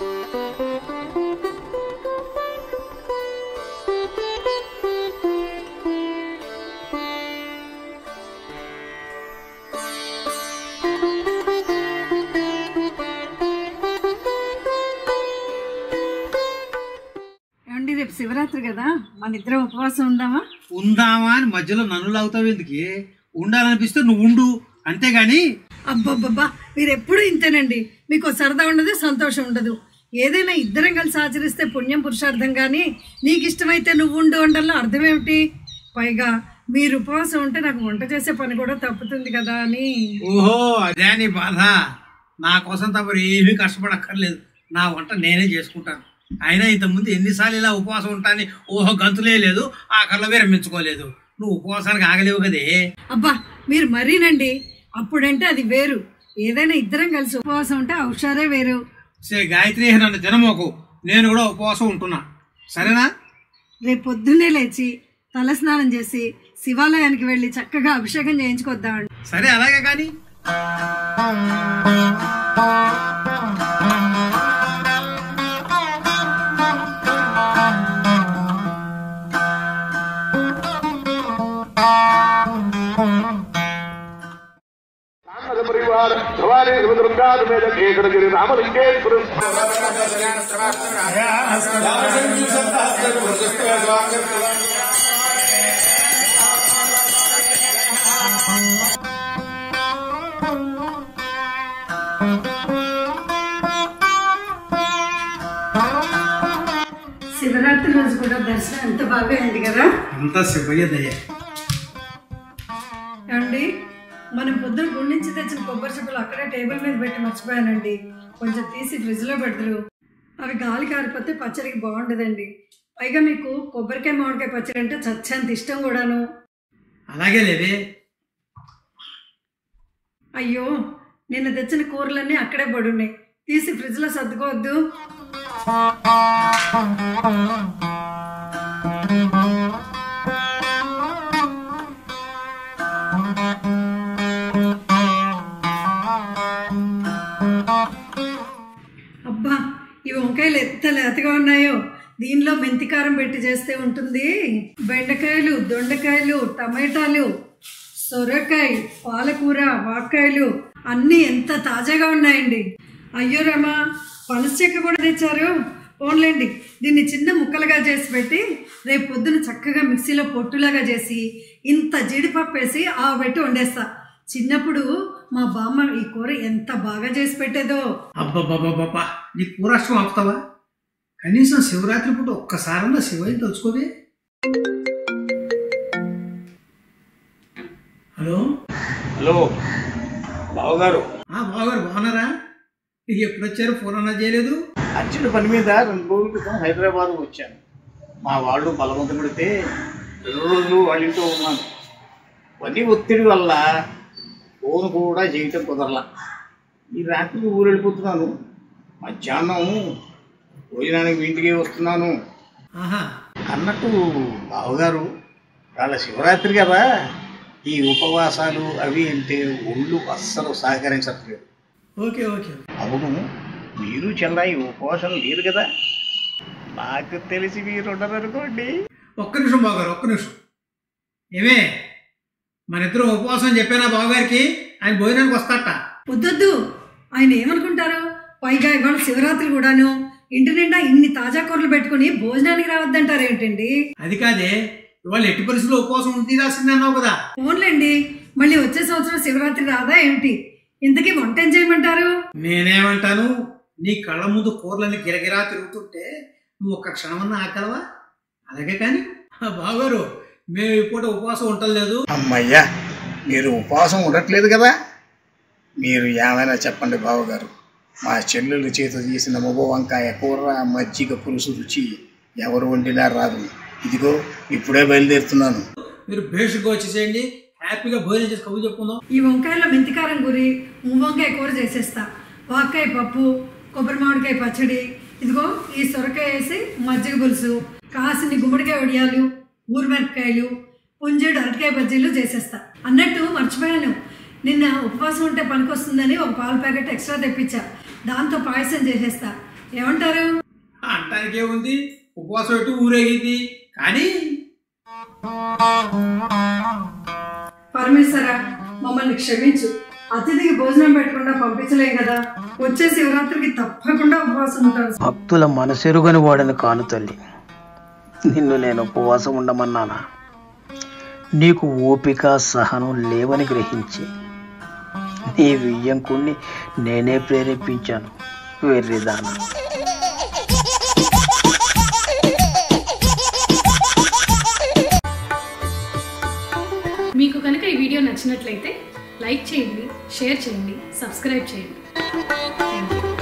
ఏమండి రేపు శివరాత్రి కదా మన ఇద్దరం ఉపవాసం ఉందామా ఉందామా అని మధ్యలో నన్ను లాగుతావు ఎందుకు ఉండాలనిపిస్తే నువ్వు ఉండు అంతేగాని అబ్బబ్బబ్బా మీరు ఎప్పుడూ ఇంతేనండి మీకు సరదా ఉండదు సంతోషం ఉండదు ఏదైనా ఇద్దరం కలిసి ఆచరిస్తే పుణ్యం పురుషార్థం కానీ నీకు ఇష్టమైతే నువ్వు ఉండు ఉండల్లో అర్థం ఏమిటి పైగా మీరు ఉపవాసం ఉంటే నాకు వంట చేసే పని కూడా తప్పుతుంది కదా అని ఓహో అదే నీ బాధ నా కోసం తమరు ఏమీ కష్టపడక్కర్లేదు నా వంట నేనే చేసుకుంటాను అయినా ఇంతకుముందు ఎన్నిసార్లు ఇలా ఉపవాసం ఉంటాని ఓహో గంతులే లేదు ఆఖరిలో విరమించుకోలేదు నువ్వు ఉపవాసానికి ఆగలేవు కదే అబ్బా మీరు మరీనండి అప్పుడంటే అది వేరు ఏదైనా ఇద్దరం కలిసి ఉపవాసం ఉంటే ఆ హుషారే వేరు సే గాయత్రి నన్ను తినమోకు నేను కూడా ఉపవాసం ఉంటున్నా సరేనా రేపు పొద్దున్నే లేచి తలస్నానం చేసి శివాలయానికి వెళ్ళి చక్కగా అభిషేకం చేయించుకొద్దామండి సరే అలాగే కానీ పరివార ధ్రువాలే ధ్రువదృంగాదు మీద కేకరగిరి రామలింగేశ్వరం శివరాత్రి రోజు కూడా దర్శనం ఎంత బాగా అయింది కదా అంతా శివయ్య దయ ఏమండి మనం పొద్దున గుడి నుంచి తెచ్చిన కొబ్బరి చెప్పులు అక్కడే టేబుల్ మీద పెట్టి మర్చిపోయానండి కొంచెం తీసి ఫ్రిడ్జ్లో పెడతారు అవి గాలి కారిపోతే పచ్చడికి బాగుండదండి పైగా మీకు కొబ్బరికాయ మామిడికాయ పచ్చడి అంటే చచ్చంత ఇష్టం కూడాను అలాగే లేవే అయ్యో నిన్న తెచ్చిన కూరలన్నీ అక్కడే పడున్నాయి తీసి ఫ్రిడ్జ్లో సర్దుకోవద్దు అబ్బా ఈ వంకాయలు ఎంత లేతగా ఉన్నాయో దీనిలో మెంతికారం పెట్టి చేస్తే ఉంటుంది బెండకాయలు దొండకాయలు టమాటాలు సొరకాయ పాలకూర వాక్కాయలు అన్నీ ఎంత తాజాగా ఉన్నాయండి అయ్యో రామా పనస చెక్క కూడా తెచ్చారు పోన్లేండి దీన్ని చిన్న ముక్కలుగా చేసి పెట్టి రేపు పొద్దున చక్కగా మిక్సీలో పొట్టులాగా చేసి ఇంత జీడిపప్పు వేసి ఆ పెట్టి వండేస్తా చిన్నప్పుడు మా బామ్మ ఈ కూర ఎంత బాగా చేసి పెట్టేదో అబ్బబ్బబ్బబ్బా నీ కూరాష్ట్రం ఆపుతావా కనీసం శివరాత్రి పూట ఒక్కసారన్నా శివయ్య తలుచుకోవే హలో హలో బావగారు ఆ బావగారు బాగున్నారా ఇది ఎప్పుడు వచ్చారు ఫోన్ అన్నా చేయలేదు అర్జెంట్ పని మీద రెండు రోజుల క్రితం హైదరాబాద్ వచ్చాను మా వాళ్ళు బలవంతం పెడితే రెండు రోజులు వాళ్ళ ఇంట్లో ఉన్నాను పని ఒత్తిడి వల్ల ఫోన్ కూడా చేయటం కుదరలా ఈ రాత్రికి ఊరు వెళ్ళిపోతున్నాను మధ్యాహ్నం భోజనానికి మీ ఇంటికి వస్తున్నాను ఆహా అన్నట్టు బావగారు వాళ్ళ శివరాత్రి కదా ఈ ఉపవాసాలు అవి అంటే ఒళ్ళు అస్సలు సహకరించట్లేదు ఓకే ఓకే అవును మీరు చెల్లాయి ఉపవాసం లేరు కదా నాకు తెలిసి మీరు ఉండరు అనుకోండి ఒక్క నిమిషం బావగారు ఒక్క నిమిషం ఏమే మన ఇద్దరు ఉపవాసం చెప్పానా బావగారికి ఆయన భోజనానికి వస్తాట వద్దొద్దు ఆయన ఏమనుకుంటారు పైగా ఇవాళ శివరాత్రి కూడాను ఇంటి నిండా ఇన్ని తాజా కూరలు పెట్టుకుని భోజనానికి రావద్దంటారు ఏంటండి అది కాదే ఇవాళ ఎట్టి పరిస్థితుల్లో ఉపవాసం ఉండి తీరాల్సిందే అన్నావు కదా ఫోన్లేండి మళ్ళీ వచ్చే సంవత్సరం శివరాత్రి రాదా ఏమిటి ఇంతకీ వంట ఏం చేయమంటారు నేనేమంటాను నీ కళ్ళ ముందు కూరలన్నీ గిరగిరా తిరుగుతుంటే నువ్వు ఒక్క క్షణమన్నా ఆకలవా అలాగే కానీ ఆ బావగారు మేము ఈ పూట ఉపవాసం ఉండలేదు అమ్మయ్యా మీరు ఉపవాసం ఉండట్లేదు కదా మీరు ఏమైనా చెప్పండి బావగారు మా చెల్లెలు చేత చేసిన మొగ వంకాయ కూర మజ్జిగ పులుసు రుచి ఎవరు వండినా రాదు ఇదిగో ఇప్పుడే బయలుదేరుతున్నాను మీరు భేషుగా వచ్చేసేయండి హ్యాపీగా భోజనం చేసి కబుర్ చెప్పుకుందాం ఈ వంకాయలో మెంతికారం గురి వంకాయ కూర చేసేస్తా వాకాయ పప్పు కొబ్బరి మామిడికాయ పచ్చడి ఇదిగో ఈ సొరకాయ వేసి మజ్జిగ పులుసు కాసిని గుమ్మడికాయ వడియాలు ఊరిమిరపకాయలు పుంజేడు అరటికాయ బజ్జీలు చేసేస్తా అన్నట్టు మర్చిపోయాను నిన్న ఉపవాసం ఉంటే పనికొస్తుందని ఒక పాల ప్యాకెట్ ఎక్స్ట్రా తెప్పించా దాంతో పాయసం చేసేస్తా ఏమంటారు అంటానికి ఏముంది ఉపవాసం ఎటు ఊరేగింది కానీ పరమేశ్వర మమ్మల్ని క్షమించు అతిథికి భోజనం పెట్టకుండా పంపించలేం కదా వచ్చే శివరాత్రికి తప్పకుండా ఉపవాసం ఉంటాను భక్తుల మనసెరుగని వాడని కాను తల్లి నిన్ను నేను ఉపవాసం ఉండమన్నానా నీకు ఓపిక సహనం లేవని గ్రహించి నీ వియ్యంకుణ్ణి నేనే ప్రేరేపించాను వెర్రిదానా మీకు కనుక ఈ వీడియో నచ్చినట్లయితే లైక్ చేయండి షేర్ చేయండి సబ్స్క్రైబ్ చేయండి థ్యాంక్ యూ